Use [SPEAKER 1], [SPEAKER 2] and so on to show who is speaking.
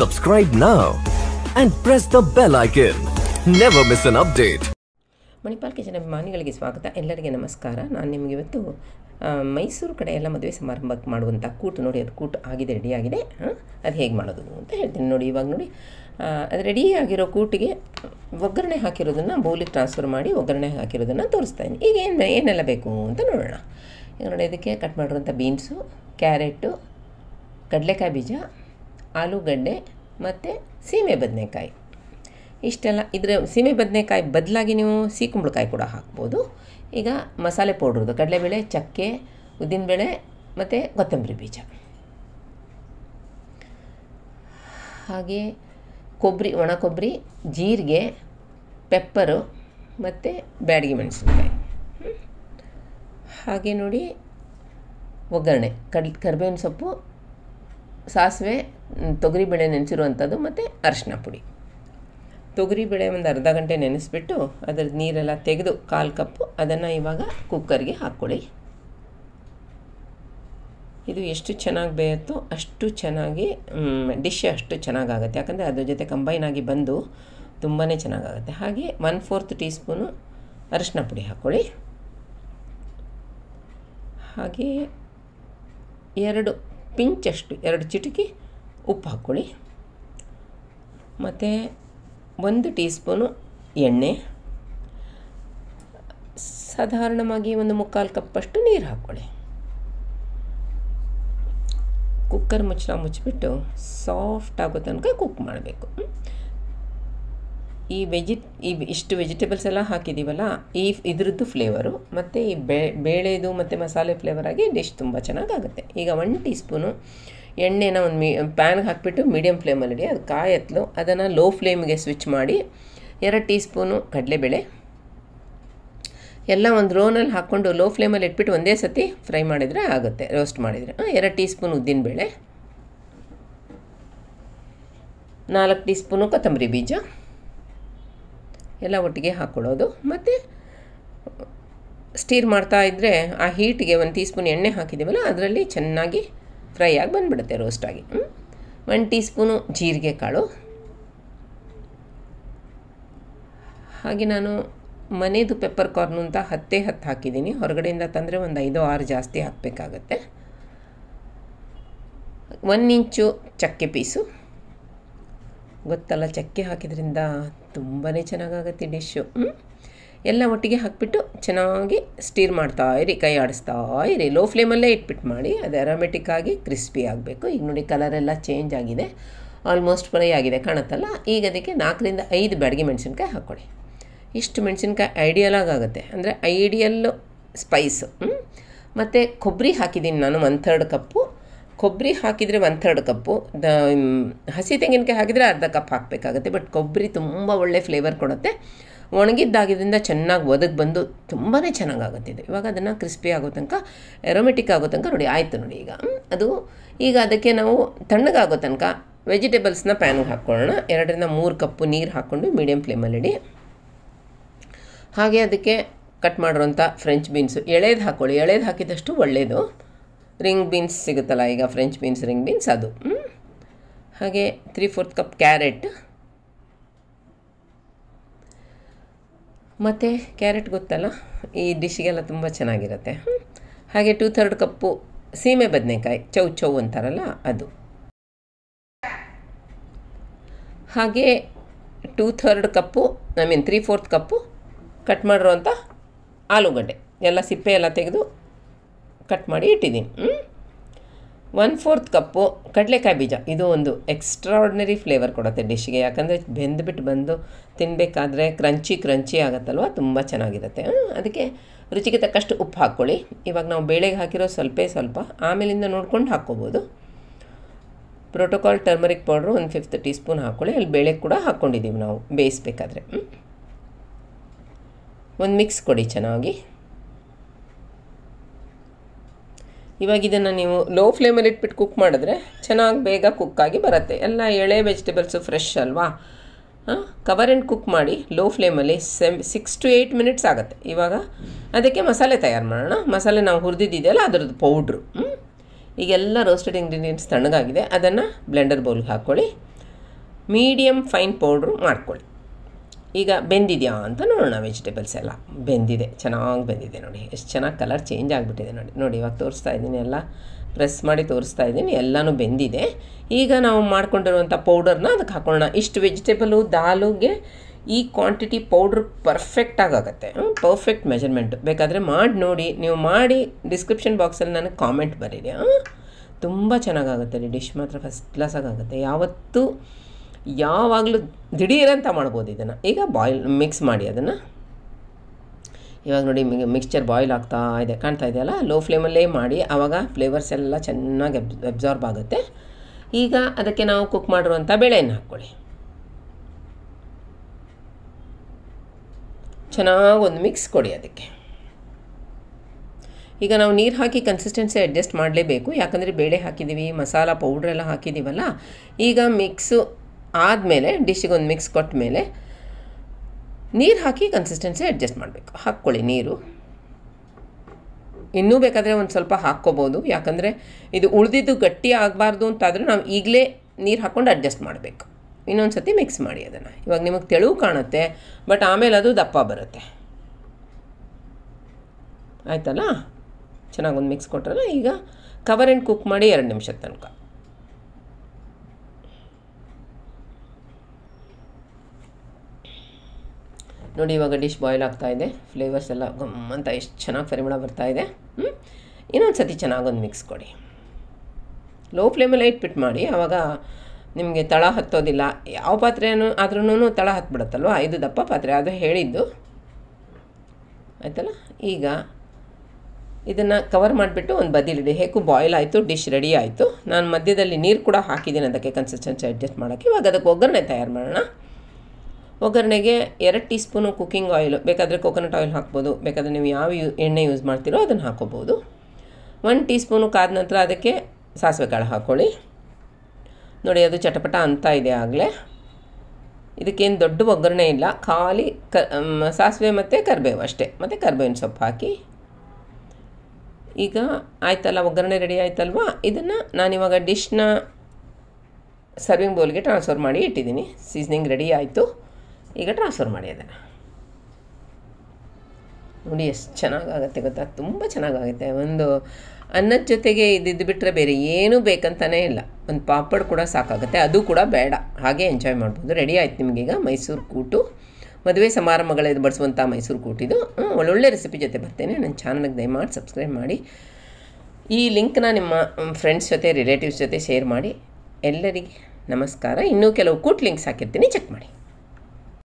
[SPEAKER 1] Subscribe now and press the bell icon. Never miss an update.
[SPEAKER 2] Manipal kitchen ಅಭಿಮಾನಿಗಳಿಗೆ ಸ್ವಾಗತ ಎಲ್ಲರಿಗೆ ನಮಸ್ಕಾರ ನಾನು ನಿಮಗೆ ಇವತ್ತು ಆ, ಮೈಸೂರು ಕಡೆ ಎಲ್ಲ ಮದುವೆ ಸಮಾರಂಭಕ್ಕೆ ಮಾಡುವಂಥ ಕೂಟು ನೋಡಿ ಅದು ಕೂಟು ಆಗಿದೆ ರೆಡಿ ಆಗಿದೆ ಅದು ಹೇಗೆ ಮಾಡೋದು ಅಂತ ಹೇಳ್ತೀನಿ ನೋಡಿ ಇವಾಗ ನೋಡಿ ಆ, ಅದು ರೆಡಿ ಆಗಿರೋ ಕೂಟಿಗೆ ಒಗ್ಗರಣೆ ಹಾಕಿರೋದನ್ನು ಬೌಲಿಗೆ ಟ್ರಾನ್ಸ್ಫರ್ ಮಾಡಿ ಒಗ್ಗರಣೆ ಹಾಕಿರೋದನ್ನು ತೋರಿಸ್ತಾ ಇದ್ದೀನಿ ಈಗ ಏನು ಏನೆಲ್ಲ ಬೇಕು ಅಂತ ನೋಡೋಣ ಈಗ ನೋಡಿ ಇದಕ್ಕೆ ಕಟ್ ಮಾಡಿರೋಂಥ ಬೀನ್ಸು ಕ್ಯಾರೆಟು ಕಡಲೆಕಾಯಿ ಬೀಜ ಆಲೂಗಡ್ಡೆ ಮತ್ತು ಸೀಮೆ ಬದನೆಕಾಯಿ ಇಷ್ಟೆಲ್ಲ ಇದರ ಸೀಮೆ ಬದನೆಕಾಯಿ ಬದಲಾಗಿ ನೀವು ಸೀಕುಂಬಳಕಾಯಿ ಕೂಡ ಹಾಕ್ಬೋದು ಈಗ ಮಸಾಲೆ ಪೌಡ್ರದು ಕಡಲೆಬೇಳೆ ಚಕ್ಕೆ ಉದ್ದಿನಬೇಳೆ ಮತ್ತು ಕೊತ್ತಂಬರಿ ಬೀಜ ಹಾಗೆ ಕೊಬ್ಬರಿ ಒಣ ಕೊಬ್ಬರಿ ಜೀರಿಗೆ ಪೆಪ್ಪರು ಮತ್ತು ಬ್ಯಾಡಗಿ ಮೆಣಸಿನ್ಕಾಯಿ ಹ್ಮ್. ಹಾಗೆ ನೋಡಿ ಒಗ್ಗರಣೆ ಕಡ್ ಕರಿಬೇವಿನ ಸೊಪ್ಪು ಸಾಸಿವೆ ಮ್, ತೊಗರಿಬೇಳೆ ನೆನೆಸಿರುವಂಥದ್ದು ಮತ್ತು ಅರಿಶಿನ ಪುಡಿ ತೊಗರಿಬೇಳೆ ಒಂದು ಅರ್ಧ ಗಂಟೆ ನೆನೆಸ್ಬಿಟ್ಟು ಅದರ ನೀರೆಲ್ಲ ತೆಗೆದು ಕಾಲು ಕಪ್ಪು ಅದನ್ನು ಇವಾಗ ಕುಕ್ಕರ್ಗೆ ಹಾಕ್ಕೊಳ್ಳಿ ಇದು ಎಷ್ಟು ಚೆನ್ನಾಗಿ ಬೇಯುತ್ತೋ ಅಷ್ಟು ಚೆನ್ನಾಗಿ ಡಿಶ್ ಅಷ್ಟು ಚೆನ್ನಾಗಾಗುತ್ತೆ ಯಾಕಂದರೆ ಅದ್ರ ಜೊತೆ ಕಂಬೈನ್ ಆಗಿ ಬಂದು ತುಂಬಾ ಚೆನ್ನಾಗಾಗುತ್ತೆ ಹಾಗೆ ಒನ್ ಫೋರ್ತ್ ಟೀ ಸ್ಪೂನು ಅರಿಶಿನ ಪುಡಿ ಹಾಕ್ಕೊಳ್ಳಿ ಹಾಗೆ ಎರಡು ಪಿಂಚಷ್ಟು ಎರಡು ಚಿಟಕಿ ಉಪ್ಪು ಹಾಕ್ಕೊಳ್ಳಿ ಮತ್ತು ಒಂದು ಟೀ ಸ್ಪೂನು ಎಣ್ಣೆ ಸಾಧಾರಣವಾಗಿ ಒಂದು ಮುಕ್ಕಾಲು ಕಪ್ಪಷ್ಟು ನೀರು ಹಾಕ್ಕೊಳ್ಳಿ ಕುಕ್ಕರ್ ಮುಚ್ಚಳ ಮುಚ್ಚಿಬಿಟ್ಟು ಸಾಫ್ಟ್ ಆಗೋ ತನಕ ಕುಕ್ ಮಾಡಬೇಕು ಈ ವೆಜಿ ಈ ಇಷ್ಟು ವೆಜಿಟೇಬಲ್ಸ್ ಎಲ್ಲ ಹಾಕಿದ್ದೀವಲ್ಲ ಈ ಇದ್ರದ್ದು ಫ್ಲೇವರು ಮತ್ತು ಈ ಬೇ ಬೇಳೆದು ಮತ್ತು ಮಸಾಲೆ ಫ್ಲೇವರ್ ಆಗಿ ಡಿಶ್ ತುಂಬ ಚೆನ್ನಾಗಾಗುತ್ತೆ ಈಗ ಒನ್ ಟೀ ಸ್ಪೂನು ಎಣ್ಣೆನ ಒಂದು ಮೀ ಪ್ಯಾನ್ಗೆ ಹಾಕಿಬಿಟ್ಟು ಮೀಡಿಯಮ್ ಫ್ಲೇಮಲ್ಲಿ ಇಡಿ ಅದು ಕಾಯತ್ಲು ಅದನ್ನು ಲೋ ಫ್ಲೇಮ್ಗೆ ಸ್ವಿಚ್ ಮಾಡಿ ಎರಡು ಟೀ ಸ್ಪೂನು ಕಡಲೆಬೇಳೆ ಎಲ್ಲ ಒಂದು ರೋನಲ್ಲಿ ಹಾಕ್ಕೊಂಡು ಲೋ ಫ್ಲೇಮಲ್ಲಿ ಇಟ್ಬಿಟ್ಟು ಒಂದೇ ಸತಿ ಫ್ರೈ ಮಾಡಿದರೆ ಆಗುತ್ತೆ ರೋಸ್ಟ್ ಮಾಡಿದರೆ ಎರಡು ಟೀ ಸ್ಪೂನ್ ಉದ್ದಿನಬೇಳೆ ನಾಲ್ಕು ಟೀ ಸ್ಪೂನು ಕೊತ್ತಂಬರಿ ಬೀಜ ಎಲ್ಲ ಒಟ್ಟಿಗೆ ಹಾಕ್ಕೊಳ್ಳೋದು ಮತ್ತು ಸ್ಟೀರ್ ಮಾಡ್ತಾ ಇದ್ದರೆ ಆ ಹೀಟಿಗೆ ಒಂದು ಟೀ ಸ್ಪೂನ್ ಎಣ್ಣೆ ಹಾಕಿದ್ದೀವಲ್ಲ ಅದರಲ್ಲಿ ಚೆನ್ನಾಗಿ ಫ್ರೈ ಆಗಿ ಬಂದುಬಿಡುತ್ತೆ ರೋಸ್ಟಾಗಿ ಒಂದು ಟೀ ಸ್ಪೂನು ಜೀರಿಗೆ ಕಾಳು ಹಾಗೆ ನಾನು ಮನೆಯದು ಪೆಪ್ಪರ್ ಕಾರ್ನು ಅಂತ ಹತ್ತೇ ಹತ್ತು ಹಾಕಿದ್ದೀನಿ ಹೊರಗಡೆಯಿಂದ ತಂದರೆ ಒಂದು ಐದು ಆರು ಜಾಸ್ತಿ ಹಾಕಬೇಕಾಗತ್ತೆ ಒನ್ ಇಂಚು ಚಕ್ಕೆ ಪೀಸು ಗೊತ್ತಲ್ಲ ಚಕ್ಕೆ ಹಾಕಿದ್ರಿಂದ ತುಂಬಾ ಚೆನ್ನಾಗಾಗತ್ತೆ ಡಿಶ್ಶು ಎಲ್ಲ ಒಟ್ಟಿಗೆ ಹಾಕಿಬಿಟ್ಟು ಚೆನ್ನಾಗಿ ಸ್ಟೀರ್ ಮಾಡ್ತಾ ಇರಿ ಕೈ ಆಡಿಸ್ತಾ ಇರಿ ಲೋ ಫ್ಲೇಮಲ್ಲೇ ಇಟ್ಬಿಟ್ಟು ಮಾಡಿ ಅದು ಅರೋಮೆಟಿಕ್ ಆಗಿ ಕ್ರಿಸ್ಪಿ ಆಗಬೇಕು ಈಗ ನೋಡಿ ಕಲರೆಲ್ಲ ಚೇಂಜ್ ಆಗಿದೆ ಆಲ್ಮೋಸ್ಟ್ ಫ್ರೈ ಆಗಿದೆ ಕಾಣುತ್ತಲ್ಲ ಈಗ ಅದಕ್ಕೆ ನಾಲ್ಕರಿಂದ ಐದು ಬ್ಯಾಡಗಿ ಮೆಣಸಿನ್ಕಾಯಿ ಹಾಕ್ಕೊಳ್ಳಿ ಇಷ್ಟು ಮೆಣಸಿನ್ಕಾಯಿ ಐಡಿಯಲ್ ಆಗುತ್ತೆ ಅಂದರೆ ಐಡಿಯಲ್ಲು ಸ್ಪೈಸು ಮತ್ತು ಕೊಬ್ಬರಿ ಹಾಕಿದ್ದೀನಿ ನಾನು ಒನ್ ಥರ್ಡ್ ಕಪ್ಪು ಕೊಬ್ಬರಿ ಹಾಕಿದರೆ ಒನ್ ಥರ್ಡ್ ಕಪ್ಪು ದ ಹಸಿ ತೆಂಗಿನಕಾಯಿ ಹಾಕಿದರೆ ಅರ್ಧ ಕಪ್ ಹಾಕಬೇಕಾಗುತ್ತೆ ಬಟ್ ಕೊಬ್ಬರಿ ತುಂಬ ಒಳ್ಳೆ ಫ್ಲೇವರ್ ಕೊಡುತ್ತೆ ಒಣಗಿದ್ದಾಗಿದ್ದರಿಂದ ಚೆನ್ನಾಗಿ ಒದಗಿ ಬಂದು ತುಂಬಾ ಚೆನ್ನಾಗಾಗುತ್ತೆ ಇದು ಇವಾಗ ಅದನ್ನು ಕ್ರಿಸ್ಪಿ ಆಗೋ ತನಕ ಎರೋಮೆಟಿಕ್ ಆಗೋ ತನಕ ನೋಡಿ ಆಯಿತು ನೋಡಿ ಈಗ ಹ್ಮ್. ಅದು ಈಗ ಅದಕ್ಕೆ ನಾವು ತಣ್ಣಗಾಗೋ ತನಕ ವೆಜಿಟೇಬಲ್ಸ್ನ ಪ್ಯಾನ್ಗೆ ಹಾಕ್ಕೊಳ್ಳೋಣ ಎರಡರಿಂದ ಮೂರು ಕಪ್ಪು ನೀರು ಹಾಕ್ಕೊಂಡು ಮೀಡಿಯಮ್ ಫ್ಲೇಮಲ್ಲಿಡಿ ಹಾಗೆ ಅದಕ್ಕೆ ಕಟ್ ಮಾಡಿರೋಂಥ ಫ್ರೆಂಚ್ ಬೀನ್ಸು ಎಳೇದು ಹಾಕ್ಕೊಳ್ಳಿ ಎಳೇದು ಹಾಕಿದಷ್ಟು ಒಳ್ಳೆಯದು ರಿಂಗ್ ಬೀನ್ಸ್ ಸಿಗುತ್ತಲ್ಲ ಈಗ ಫ್ರೆಂಚ್ ಬೀನ್ಸ್ ರಿಂಗ್ ಬೀನ್ಸ್ ಅದು ಹ್ಮ್. ಹಾಗೆ ತ್ರೀ ಫೋರ್ತ್ ಕಪ್ ಕ್ಯಾರೆಟ್ ಮತ್ತು ಕ್ಯಾರೆಟ್ ಗೊತ್ತಲ್ಲ ಈ ಡಿಶ್ಗೆಲ್ಲ ತುಂಬ ಚೆನ್ನಾಗಿರುತ್ತೆ ಹ್ಮ್. ಹಾಗೆ ಟೂ ಥರ್ಡ್ ಕಪ್ಪು ಸೀಮೆ ಬದನೆಕಾಯಿ ಚೌ ಚೌ ಅಂತಾರಲ್ಲ ಅದು ಹಾಗೆ two third cup I mean three fourth cup cut ಮಾಡಿರೋಂಥ ಆಲೂಗಡ್ಡೆ ಎಲ್ಲ ಸಿಪ್ಪೆ ಎಲ್ಲ ತೆಗೆದು ಕಟ್ ಮಾಡಿ ಇಟ್ಟಿದ್ದೀನಿ ಒನ್ ಫೋರ್ತ್ ಕಪ್ಪು ಕಡಲೆಕಾಯಿ ಬೀಜ ಇದು ಒಂದು ಎಕ್ಸ್ಟ್ರಾರ್ಡಿನರಿ ಫ್ಲೇವರ್ ಕೊಡುತ್ತೆ ಡಿಶ್ಗೆ ಯಾಕಂದರೆ ಬೆಂದ್ಬಿಟ್ಟು ಬಂದು ತಿನ್ನಬೇಕಾದ್ರೆ ಕ್ರಂಚಿ ಕ್ರಂಚಿ ಆಗುತ್ತಲ್ವ ತುಂಬ ಚೆನ್ನಾಗಿರುತ್ತೆ ಹ್ಮ್. ಅದಕ್ಕೆ ರುಚಿಗೆ ತಕ್ಕಷ್ಟು ಉಪ್ಪು ಹಾಕ್ಕೊಳ್ಳಿ ಇವಾಗ ನಾವು ಬೇಳೆಗೆ ಹಾಕಿರೋ ಸ್ವಲ್ಪ ಸ್ವಲ್ಪ ಆಮೇಲಿಂದ ನೋಡ್ಕೊಂಡು ಹಾಕ್ಕೋಬೋದು ಪ್ರೋಟೋಕಾಲ್ ಟರ್ಮರಿಕ್ ಪೌಡ್ರು ಒಂದು ಫಿಫ್ತ್ ಟೀ ಸ್ಪೂನ್ ಹಾಕ್ಕೊಳ್ಳಿ ಅಲ್ಲಿ ಬೇಳೆ ಕೂಡ ಹಾಕ್ಕೊಂಡಿದ್ದೀವಿ ನಾವು ಬೇಯಿಸ್ಬೇಕಾದ್ರೆ ಒಂದು ಮಿಕ್ಸ್ ಕೊಡಿ ಚೆನ್ನಾಗಿ ಇವಾಗ ಇದನ್ನು ನೀವು ಲೋ ಫ್ಲೇಮಲ್ಲಿ ಇಟ್ಬಿಟ್ಟು ಕುಕ್ ಮಾಡಿದ್ರೆ ಚೆನ್ನಾಗಿ ಬೇಗ ಕುಕ್ಕಾಗಿ ಬರುತ್ತೆ ಎಲ್ಲ ಎಳೆ ವೆಜಿಟೇಬಲ್ಸು ಫ್ರೆಶ್ ಅಲ್ವಾ ಕವರ್ ಆ್ಯಂಡ್ ಕುಕ್ ಮಾಡಿ ಲೋ ಫ್ಲೇಮಲ್ಲಿ ಸೆಮ್ ಸಿಕ್ಸ್ ಟು ಏಯ್ಟ್ ಮಿನಿಟ್ಸ್ ಆಗುತ್ತೆ ಇವಾಗ ಅದಕ್ಕೆ ಮಸಾಲೆ ತಯಾರು ಮಾಡೋಣ ಮಸಾಲೆ ನಾವು ಹುರಿದಿದೆಯಲ್ಲ ಅದರದ್ದು ಪೌಡ್ರು ಈಗೆಲ್ಲ ರೋಸ್ಟೆಡ್ ಇಂಗ್ರೀಡಿಯೆಂಟ್ಸ್ ತಣ್ಣಗಾಗಿದೆ ಅದನ್ನು ಬ್ಲೆಂಡರ್ ಬೌಲ್ಗೆ ಹಾಕ್ಕೊಳ್ಳಿ ಮೀಡಿಯಮ್ ಫೈನ್ ಪೌಡ್ರು ಮಾಡ್ಕೊಳ್ಳಿ ಈಗ ಬೆಂದಿದೆಯಾ ಅಂತ ನೋಡೋಣ ವೆಜಿಟೇಬಲ್ಸ್ ಎಲ್ಲ ಬೆಂದಿದೆ ಚೆನ್ನಾಗಿ ಬೆಂದಿದೆ ನೋಡಿ ಎಷ್ಟು ಚೆನ್ನಾಗಿ ಕಲರ್ ಚೇಂಜ್ ಆಗಿಬಿಟ್ಟಿದೆ ನೋಡಿ ನೋಡಿ ಇವಾಗ ತೋರಿಸ್ತಾ ಇದ್ದೀನಿ ಎಲ್ಲ ಪ್ರೆಸ್ ಮಾಡಿ ತೋರಿಸ್ತಾ ಇದ್ದೀನಿ ಎಲ್ಲನೂ ಬೆಂದಿದೆ ಈಗ ನಾವು ಮಾಡ್ಕೊಂಡಿರುವಂಥ ಪೌಡರ್ನ ಅದಕ್ಕೆ ಹಾಕೊಳ್ಳೋಣ ಇಷ್ಟು ವೆಜಿಟೇಬಲು ದಾಲುಗೆ ಈ ಕ್ವಾಂಟಿಟಿ ಪೌಡ್ರ್ ಪರ್ಫೆಕ್ಟಾಗಿ ಆಗುತ್ತೆ ಪರ್ಫೆಕ್ಟ್ ಮೆಜರ್ಮೆಂಟು ಬೇಕಾದರೆ ಮಾಡಿ ನೋಡಿ ನೀವು ಮಾಡಿ ಡಿಸ್ಕ್ರಿಪ್ಷನ್ ಬಾಕ್ಸಲ್ಲಿ ನನಗೆ ಕಾಮೆಂಟ್ ಬರೀರಿ ತುಂಬ ಚೆನ್ನಾಗಾಗುತ್ತೆ ರೀ ಡಿಶ್ ಮಾತ್ರ ಫಸ್ಟ್ ಕ್ಲಾಸಾಗಿ ಆಗುತ್ತೆ ಯಾವತ್ತೂ ಯಾವಾಗಲೂ ದಿಢೀರಂತ ಮಾಡ್ಬೋದು ಇದನ್ನು ಈಗ ಬಾಯ್ಲ್ ಮಿಕ್ಸ್ ಮಾಡಿ ಅದನ್ನು ಇವಾಗ ನೋಡಿ ಮಿಕ್ಸ್ಚರ್ ಬಾಯ್ಲ್ ಆಗ್ತಾ ಇದೆ ಕಾಣ್ತಾ ಇದೆಯಲ್ಲ ಲೋ ಫ್ಲೇಮಲ್ಲೇ ಮಾಡಿ ಆವಾಗ ಫ್ಲೇವರ್ಸ್ ಎಲ್ಲ ಚೆನ್ನಾಗಿ ಅಬ್ ಅಬ್ಸಾರ್ಬ್ ಆಗುತ್ತೆ ಈಗ ಅದಕ್ಕೆ ನಾವು ಕುಕ್ ಮಾಡಿರುವಂಥ ಬೇಳೆಯನ್ನು ಹಾಕ್ಕೊಳ್ಳಿ ಚೆನ್ನಾಗಿ ಒಂದು ಮಿಕ್ಸ್ ಕೊಡಿ ಅದಕ್ಕೆ ಈಗ ನಾವು ನೀರು ಹಾಕಿ ಕನ್ಸಿಸ್ಟೆನ್ಸಿ ಅಡ್ಜಸ್ಟ್ ಮಾಡಲೇಬೇಕು ಯಾಕಂದರೆ ಬೇಳೆ ಹಾಕಿದ್ದೀವಿ ಮಸಾಲ ಪೌಡ್ರೆಲ್ಲ ಹಾಕಿದ್ದೀವಲ್ಲ ಈಗ ಮಿಕ್ಸು ಆದಮೇಲೆ ಡಿಶ್ಶಿಗೆ ಒಂದು ಮಿಕ್ಸ್ ಕೊಟ್ಟ ಮೇಲೆ ನೀರು ಹಾಕಿ ಕನ್ಸಿಸ್ಟೆನ್ಸಿ ಅಡ್ಜಸ್ಟ್ ಮಾಡಬೇಕು ಹಾಕ್ಕೊಳ್ಳಿ ನೀರು ಇನ್ನೂ ಬೇಕಾದರೆ ಒಂದು ಸ್ವಲ್ಪ ಹಾಕ್ಕೋಬೋದು ಯಾಕಂದರೆ ಇದು ಉಳಿದಿದ್ದು ಗಟ್ಟಿ ಆಗಬಾರ್ದು ಅಂತಾದರೆ ನಾವು ಈಗಲೇ ನೀರು ಹಾಕ್ಕೊಂಡು ಅಡ್ಜಸ್ಟ್ ಮಾಡಬೇಕು ಇನ್ನೊಂದು ಸತಿ ಮಿಕ್ಸ್ ಮಾಡಿ ಅದನ್ನು ಇವಾಗ ನಿಮಗೆ ತೆಳುವು ಕಾಣುತ್ತೆ ಬಟ್ ಆಮೇಲೆ ಅದು ದಪ್ಪ ಬರುತ್ತೆ ಆಯ್ತಲ್ಲ ಚೆನ್ನಾಗಿ ಒಂದು ಮಿಕ್ಸ್ ಕೊಟ್ರಲ್ಲ ಈಗ ಕವರ್ ಆ್ಯಂಡ್ ಕುಕ್ ಮಾಡಿ ಎರಡು ನಿಮಿಷದ ತನಕ ನೋಡಿ ಇವಾಗ ಡಿಶ್ ಬಾಯ್ಲ್ ಆಗ್ತಾ ಇದೆ ಫ್ಲೇವರ್ಸ್ ಎಲ್ಲ ಗಮ್ಮಂತ ಎಷ್ಟು ಚೆನ್ನಾಗಿ ಪರಿಮಳ ಬರ್ತಾ ಇದೆ ಇನ್ನೊಂದು ಸತಿ ಚೆನ್ನಾಗೊಂದು ಮಿಕ್ಸ್ ಕೊಡಿ ಲೋ ಫ್ಲೇಮಲ್ಲೇ ಇಟ್ಬಿಟ್ಟು ಮಾಡಿ ಆವಾಗ ನಿಮಗೆ ತಳ ಹತ್ತೋದಿಲ್ಲ ಯಾವ ಪಾತ್ರೆನೂ ಆದ್ರೂ ತಳ ಹತ್ಬಿಡುತ್ತಲ್ವ ಐದು ದಪ್ಪ ಪಾತ್ರೆ ಅದು ಹೇಳಿದ್ದು ಆಯ್ತಲ್ಲ ಈಗ ಇದನ್ನು ಕವರ್ ಮಾಡಿಬಿಟ್ಟು ಒಂದು ಬದಿಲಿಡಿ ಹೇಗೂ ಬಾಯ್ಲ್ ಆಯಿತು ಡಿಶ್ ರೆಡಿ ಆಯಿತು ನಾನು ಮಧ್ಯದಲ್ಲಿ ನೀರು ಕೂಡ ಹಾಕಿದ್ದೀನಿ ಅದಕ್ಕೆ ಕನ್ಸಿಸ್ಟೆನ್ಸಿ ಅಡ್ಜಸ್ಟ್ ಮಾಡೋಕ್ಕೆ ಇವಾಗ ಅದಕ್ಕೆ ಒಗ್ಗರಣೆ ತಯಾರು ಮಾಡೋಣ ಒಗ್ಗರಣೆಗೆ ಎರಡು ಟೀ ಸ್ಪೂನು ಕುಕ್ಕಿಂಗ್ ಆಯಿಲ್ ಬೇಕಾದರೆ ಕೋಕೋನಟ್ ಆಯಿಲ್ ಹಾಕ್ಬೋದು ಬೇಕಾದರೆ ನೀವು ಯಾವ ಯೂ ಎಣ್ಣೆ ಯೂಸ್ ಮಾಡ್ತೀರೋ ಅದನ್ನು ಹಾಕೋಬೋದು ಒನ್ ಟೀ ಸ್ಪೂನು ಕಾದ ನಂತರ ಅದಕ್ಕೆ ಸಾಸಿವೆ ಕಾಳು ಹಾಕ್ಕೊಳ್ಳಿ ನೋಡಿ ಅದು ಚಟಪಟ ಅಂತ ಇದೆ ಆಗಲೇ ಇದಕ್ಕೇನು ದೊಡ್ಡ ಒಗ್ಗರಣೆ ಇಲ್ಲ ಖಾಲಿ ಕ ಸಾಸಿವೆ ಮತ್ತು ಕರಿಬೇವು ಅಷ್ಟೇ ಮತ್ತು ಕರಿಬೇವಿನ ಸೊಪ್ಪು ಹಾಕಿ ಈಗ ಆಯ್ತಲ್ಲ ಒಗ್ಗರಣೆ ರೆಡಿ ಆಯ್ತಲ್ವಾ ಇದನ್ನು ನಾನಿವಾಗ ಡಿಶ್ನ ಸರ್ವಿಂಗ್ ಬೌಲ್ಗೆ ಟ್ರಾನ್ಸ್ಫರ್ ಮಾಡಿ ಇಟ್ಟಿದ್ದೀನಿ ಸೀಸ್ನಿಂಗ್ ರೆಡಿ ಆಯಿತು ಈಗ ಟ್ರಾನ್ಸ್ಫರ್ ಮಾಡಿ ಅದನ್ನು ನೋಡಿ ಎಷ್ಟು ಚೆನ್ನಾಗಾಗುತ್ತೆ ಗೊತ್ತಾ ತುಂಬ ಚೆನ್ನಾಗಾಗುತ್ತೆ ಒಂದು ಅನ್ನದ ಜೊತೆಗೆ ಇದ್ದಿದ್ದು ಬಿಟ್ಟರೆ ಬೇರೆ ಏನೂ ಬೇಕಂತಲೇ ಇಲ್ಲ ಒಂದು ಪಾಪಡ್ ಕೂಡ ಸಾಕಾಗುತ್ತೆ ಅದು ಕೂಡ ಬೇಡ ಹಾಗೆ ಎಂಜಾಯ್ ಮಾಡ್ಬೋದು ರೆಡಿ ಆಯ್ತು ನಿಮಗೀಗ ಮೈಸೂರು ಕೂಟು ಮದುವೆ ಸಮಾರಂಭಗಳಲ್ಲಿ ಬಡಿಸುವಂಥ ಮೈಸೂರು ಕೂಟಿದು ಒಳ್ಳೊಳ್ಳೆ ರೆಸಿಪಿ ಜೊತೆ ಬರ್ತೇನೆ ನನ್ನ ಚಾನಲ್ಗೆ ದಯಮಾಡಿ ಸಬ್ಸ್ಕ್ರೈಬ್ ಮಾಡಿ ಈ ಲಿಂಕ್ನ ನಿಮ್ಮ ಫ್ರೆಂಡ್ಸ್ ಜೊತೆ ರಿಲೇಟಿವ್ಸ್ ಜೊತೆ ಶೇರ್ ಮಾಡಿ ಎಲ್ಲರಿಗೆ ನಮಸ್ಕಾರ ಇನ್ನೂ ಕೆಲವು ಕೂಟ್ ಲಿಂಕ್ಸ್ ಹಾಕಿರ್ತೀನಿ ಚೆಕ್ ಮಾಡಿ